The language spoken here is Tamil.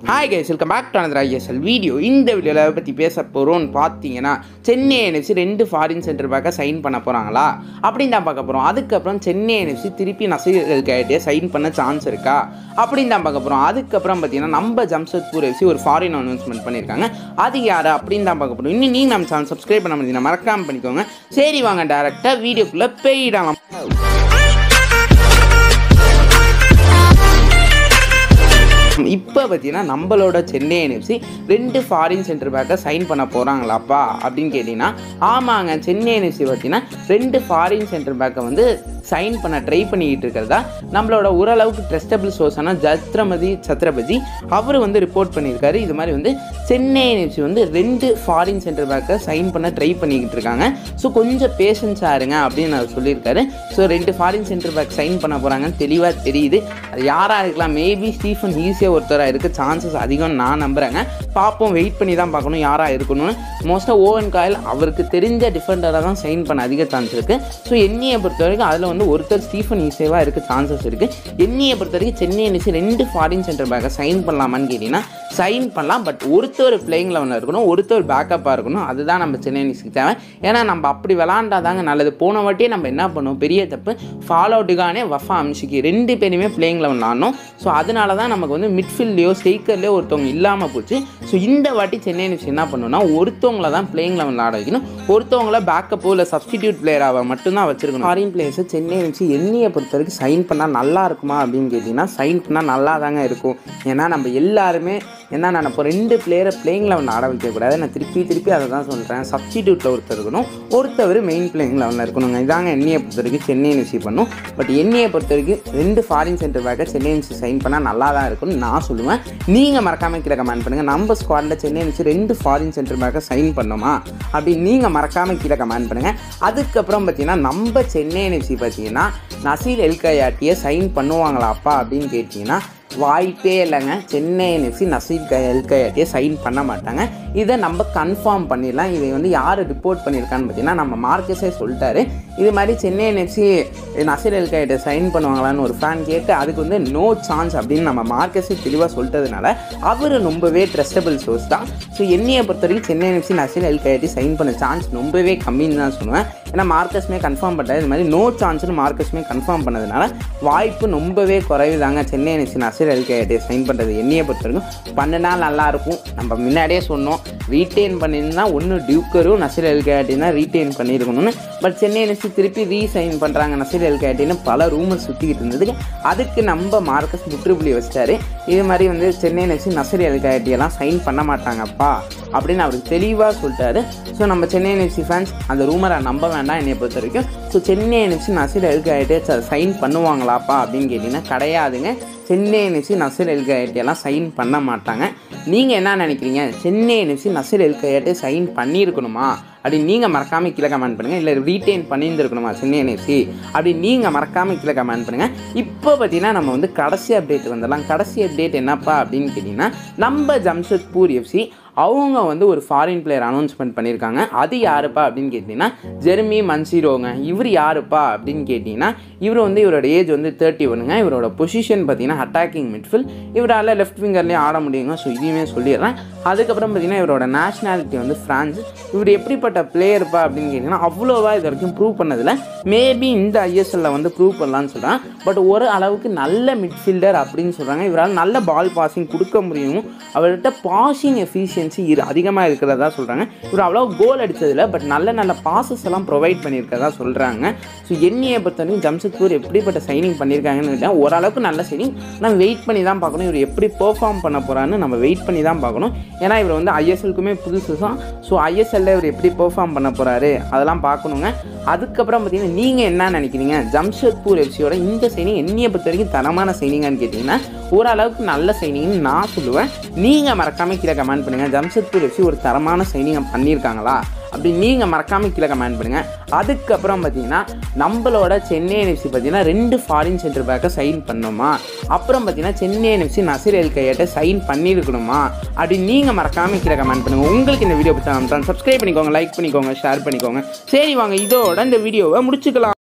hi guys welcome back to another ISL video இந்த வீடியோவில் பற்றி பேச போகிறோம்னு பார்த்தீங்கன்னா சென்னை என்எஃப்சி ரெண்டு ஃபாரின் சென்டர் பேக்கை சைன் பண்ண போகிறாங்களா அப்படின்னு தான் பார்க்க போகிறோம் அதுக்கப்புறம் சென்னை என்எஃப்சி திருப்பி நசீர் கைட்டே சைன் பண்ண சான்ஸ் இருக்கா அப்படின்னு தான் பார்க்க போகிறோம் அதுக்கப்புறம் பார்த்தீங்கன்னா நம்ம ஜம்ஷத்பூர் எஃப்சி ஒரு ஃபாரின் அனௌன்ஸ்மெண்ட் பண்ணியிருக்காங்க அது யார் அப்படின்னு தான் பார்க்க போகிறோம் இன்னும் நீங்கள் நம்ம சேனல் சப்ஸ்கிரைப் பண்ண முடியுங்க மறக்காமல் பண்ணிக்கோங்க சரி வாங்க டேரெக்டாக வீடியோக்குள்ளே போயிடலாம் இப்போ பார்த்தீங்கன்னா நம்மளோட சென்னை என்எஃப்சி ரெண்டு ஃபாரின் சென்டர் பேக்கை சைன் பண்ண போகிறாங்களாப்பா அப்படின்னு கேட்டிங்கன்னா ஆமாங்க சென்னை என்எஃப்சி பார்த்தீங்கன்னா ரெண்டு ஃபாரின் சென்டர் பேக்கை வந்து சைன் பண்ண ட்ரை பண்ணிக்கிட்டு இருக்கிறதா நம்மளோட ஓரளவுக்கு ட்ரஸ்டபிள் சோர்ஸான ஜத்ரமதி சத்ரபதி அவர் வந்து ரிப்போர்ட் பண்ணியிருக்காரு இது மாதிரி வந்து சென்னை என்எஃப்சி வந்து ரெண்டு ஃபாரின் சென்டர் பேக்கை சைன் பண்ண ட்ரை பண்ணிக்கிட்டு இருக்காங்க ஸோ கொஞ்சம் பேஷன்ஸாக இருங்க அப்படின்னு அவர் சொல்லியிருக்காரு ஸோ ரெண்டு ஃபாரின் சென்டர் பேக் சைன் பண்ண போகிறாங்கன்னு தெளிவாக தெரியுது அது யாராக இருக்கலாம் மேபி ஸ்டீஃபன் ஈஸியாக ஒருத்தராக இருக்க சான்சஸ் அதிகம் நான் நம்புகிறேங்க பார்ப்போம் வெயிட் பண்ணி தான் பார்க்கணும் யாராக இருக்கணும்னு மோஸ்ட்டாக ஓவன் காயில் அவருக்கு தெரிஞ்ச டிஃபெண்டராக தான் சைன் பண்ண அதிக சான்ஸ் இருக்குது ஸோ என்னையை பொறுத்த வரைக்கும் அதில் வந்து ஒருத்தர் ஸ்டீஃபன் ஈஸியாக இருக்க சான்சஸ் இருக்குது என்னையை பொறுத்த வரைக்கும் சென்னை என்எஸ்சி ரெண்டு ஃபாரின் சென்டர் பேக்கை சைன் பண்ணலாமான்னு கேட்டிங்கன்னா சைன் பண்ணலாம் பட் ஒருத்தர் பிளேயிங் லெவனில் இருக்கணும் ஒருத்தர் பேக்கப்பாக இருக்கணும் அதுதான் நம்ம சென்னை என்எஸ்சிக்கு தேவை ஏன்னா நம்ம அப்படி விளாண்டாதாங்க நல்லது போன வாட்டியே நம்ம என்ன பண்ணுவோம் பெரிய தப்பு ஃபாலோ டிகானே வஃபா அம்ஷிக்கு ரெண்டு பேருமே பிளேயிங் லெவன் ஆடணும் ஸோ அதனால தான் நமக்கு வந்து மிட்ஃபீல்ட்லேயோ ஸ்ட்ரைக்கர்லேயோ ஒருத்தவங்க இல்லாமல் போச்சு ஸோ இந்த வாட்டி சென்னை என்எஃப்சி என்ன பண்ணணும்னா ஒருத்தவங்கள தான் பிளேயிங் லெவனில் ஆட வைக்கணும் ஒருத்தவங்கள பேக்கப்போ இல்லை சப்ஸ்டிடியூட் பிளேயராக மட்டும்தான் வச்சிருக்கணும் ஃபாரின் பிளேயர்ஸை சென்னை என்எஃப்சி என்னையை பொறுத்த வரைக்கும் சைன் பண்ணால் நல்லா இருக்குமா அப்படின்னு கேட்டிங்கன்னா சைன் பண்ணால் நல்லா தாங்க இருக்கும் ஏன்னா நம்ம எல்லாருமே என்ன நினைப்போம் ரெண்டு பிளேயரை பிளேயிங் லெவனில் ஆட வைக்கக்கூடாது நான் திருப்பி திருப்பி அதை தான் சொல்கிறேன் சப்ஸ்டிடியூட்டில் ஒருத்தர் இருக்கணும் ஒருத்தவர் மெயின் பிளேயிங் லெவனில் இருக்கணுங்க இதாங்க என்னையை பொறுத்த வரைக்கும் சென்னை என்எஃப்சி பண்ணும் பட் என்னையை பொறுத்த வரைக்கும் ரெண்டு ஃபாரின் சென்டர் பேக்கை சென்னை என்எஃப்சி சைன் பண்ணால் நல்லா தான் இருக்கும்னு நான் சொல்லுவேன் நீங்கள் மறக்காமல் கீழே கமெண்ட் பண்ணுங்கள் நம்ம ஸ்குவாடில் சென்னை என்எஃப்சி ரெண்டு ஃபாரின் சென்டர் பேக்கை சைன் பண்ணோமா அப்படின்னு நீங்கள் மறக்காமல் கீழே கமெண்ட் பண்ணுங்கள் அதுக்கப்புறம் பார்த்தீங்கன்னா நம்ம சென்னை என்எஃப்சி பார்த்தீங்கன்னா நசீர் எல்கையாட்டியை சைன் பண்ணுவாங்களாப்பா அப்படின்னு கேட்டிங்கன்னா வாய்ப்பே இல்லைங்க சென்னை என்எஃப்சி நசீர் க எல்கையாட்டியை சைன் பண்ண மாட்டாங்க இதை நம்ம கன்ஃபார்ம் பண்ணிடலாம் இதை வந்து யார் ரிப்போர்ட் பண்ணியிருக்கான்னு பார்த்தீங்கன்னா நம்ம மார்க்கஸே சொல்லிட்டாரு இது மாதிரி சென்னை என்எஃப்சி நசீர் எல்கையாட்டை சைன் பண்ணுவாங்களான்னு ஒரு ஃபேன் கேட்டு அதுக்கு வந்து நோ சான்ஸ் அப்படின்னு நம்ம மார்க்கஸே தெளிவாக சொல்லிட்டதுனால அவர் ரொம்பவே ட்ரஸ்டபிள் சோர்ஸ் தான் ஸோ என்னையை பொறுத்த வரைக்கும் Chennai NFC Nazeer El Khayati sign பண்ண சான்ஸ் ரொம்பவே கம்மின்னு தான் சொல்லுவேன் ஏன்னா மார்க்கஸ்மே கன்ஃபார்ம் பண்ணாரு இது மாதிரி நோ சான்ஸ்னு மார்க்கஸ்மே கன்ஃபார்ம் பண்ணதுனால வாய்ப்பு ரொம்பவே குறைவு தாங்க Chennai NFC Nazeer El Khayati sign பண்ணுறது என்னையை பொறுத்த வரைக்கும் பண்ணினா நல்லாயிருக்கும் நம்ம முன்னாடியே சொன்னோம் ரீட்டைன் பண்ணியிருந்தா ஒன்று டியூக்கரும் நசீர் எல்கையாட்டி தான் ரீட்டைன் பண்ணியிருக்கணும்னு பட் சென்னை என்எஃப்சி திருப்பி ரீசைன் பண்ணுறாங்க நசீர் எல்கையாட்டின்னு பல ரூமர் சுற்றிக்கிட்டு இருந்ததுக்கு அதுக்கு நம்ம மார்க்கஸ் முற்றுப்புள்ளி வச்சிட்டாரு இது மாதிரி வந்து சென்னை என்எஃப்சி நசீர் எல்கையாட்டியெல்லாம் சைன் பண்ண மாட்டாங்கப்பா அப்படின்னு அவருக்கு தெளிவாக சொல்லிட்டாரு ஸோ நம்ம சென்னை என்எஃப்சி ஃபேன்ஸ் அந்த ரூமரை நம்ப வேண்டாம் என்னை பொறுத்த வரைக்கும் ஸோ சென்னை என்எஃப்சி நசீர் எல்கையாட்டே சைன் பண்ணுவாங்களாப்பா அப்படின்னு கேட்டிங்கன்னா கிடையாதுங்க சென்னை என்எஃப்சி நசீர் எல்கையாட்டியெல்லாம் சைன் பண்ண மாட்டாங்க நீங்கள் என்ன நினைக்கிறீங்க சென்னை என்எஃப்சி நசீர் எல்கையாட்டே சைன் பண்ணியிருக்கணுமா அப்படி நீங்கள் மறக்காமல் கீழே கமெண்ட் பண்ணுங்கள் இல்லை ரீட்டைன் பண்ணியிருந்துருக்கணுமா சென்னை என்எஃப்சி அப்படி நீங்கள் மறக்காமல் கீழே கமெண்ட் பண்ணுங்கள் இப்போ பார்த்தீங்கன்னா நம்ம வந்து கடைசி அப்டேட் வந்துடலாம் கடைசி அப்டேட் என்னப்பா அப்படின்னு கேட்டிங்கன்னா நம்ம ஜம்ஷத்பூர் எஃப்சி அவங்க வந்து ஒரு ஃபாரின் பிளேயர் அனௌன்ஸ்மெண்ட் பண்ணியிருக்காங்க அது யாருப்பா அப்படின்னு கேட்டிங்கன்னா ஜெர்மி மன்சிரோங்க இவர் யாருப்பா அப்படின்னு கேட்டிங்கன்னா இவர் வந்து இவரோட ஏஜ் வந்து தேர்ட்டி ஒன்றுங்க இவரோட பொசிஷன் பார்த்தீங்கன்னா அட்டாக்கிங் மிட்ஃபில் இவரால் லெஃப்ட் விங்கர்லேயும் ஆட முடியுங்க ஸோ இதையுமே சொல்லிடுறேன் அதுக்கப்புறம் பார்த்தீங்கன்னா இவரோட நேஷனாலிட்டி வந்து ஃப்ரான்ஸ் இவர் எப்படிப்பட்ட பிளேயர்ப்பா அப்படின்னு கேட்டிங்கன்னா அவ்வளோவா இது வரைக்கும் ப்ரூவ் பண்ணதில்லை மேபி இந்த ஐஎஸ்எல்ல வந்து ப்ரூவ் பண்ணலான்னு சொல்கிறேன் பட் ஒரு அளவுக்கு நல்ல மிட்ஃபீல்டர் அப்படின்னு சொல்கிறாங்க இவரால் நல்ல பால் பாசிங் கொடுக்க முடியும் அவர்கிட்ட பாசிங் எஃபிஷியன்சி இரு அதிகமாக இருக்கிறதா சொல்கிறாங்க இவர் அவ்வளோ கோல் அடித்ததில்ல பட் நல்ல நல்ல பாசஸ் எல்லாம் ப்ரொவைட் பண்ணியிருக்கிறதா சொல்கிறாங்க ஸோ என்னையை பொறுத்தவரைக்கும் ஜம்ஷத்பூர் எப்படிப்பட்ட சைனிங் பண்ணியிருக்காங்கன்னு கேட்டால் ஓரளவுக்கு நல்ல சைனிங் நம்ம வெயிட் பண்ணி தான் பார்க்கணும் இவர் எப்படி பெர்ஃபார்ம் பண்ண போகிறான்னு நம்ம வெயிட் பண்ணி தான் பார்க்கணும் ஏன்னா இவர் வந்து ஐஎஸ்எல்க்குமே புதுசு தான் ஸோ ஐஎஸ்எல்ல இவர் எப்படி பெர்ஃபார்ம் பண்ண போகிறாரு அதெல்லாம் பார்க்கணுங்க அதுக்கப்புறம் பார்த்தீங்கன்னா நீங்கள் என்ன நினைக்கிறீங்க ஜம்ஷத்பூர் எஃப்சியோட இந்த சைனிங் என்னையை பொறுத்த வரைக்கும் தரமான சைனிங்கான்னு கேட்டிங்கன்னா ஓரளவுக்கு நல்ல சைனிங்னு நான் சொல்லுவேன் நீங்கள் மறக்காமல் கீழே கமெண்ட் பண்ணுங்கள் ஜம்ஷத்பூர் எஃப்சி ஒரு தரமான சைனிங் பண்ணியிருக்காங்களா அப்படி நீங்கள் மறக்காமல் கீழே கமெண்ட் பண்ணுங்கள் அதுக்கப்புறம் பார்த்தீங்கன்னா நம்மளோட சென்னை என்எஃப்சி பார்த்தீங்கன்னா ரெண்டு ஃபாரின் சென்டர் பேக்கை சைன் பண்ணோமா அப்புறம் பார்த்தீங்கன்னா Chennai NFC Nasser El Khayati sign பண்ணியிருக்கணுமா அப்படி நீங்கள் மறக்காமல் கீழே கமெண்ட் பண்ணுங்கள் உங்களுக்கு இந்த வீடியோ பிடிச்சா சப்ஸ்கிரைப் பண்ணிக்கோங்க லைக் பண்ணிக்கோங்க ஷேர் பண்ணிக்கோங்க சரி வாங்க இதோட இந்த வீடியோவை முடிச்சுக்கலாம்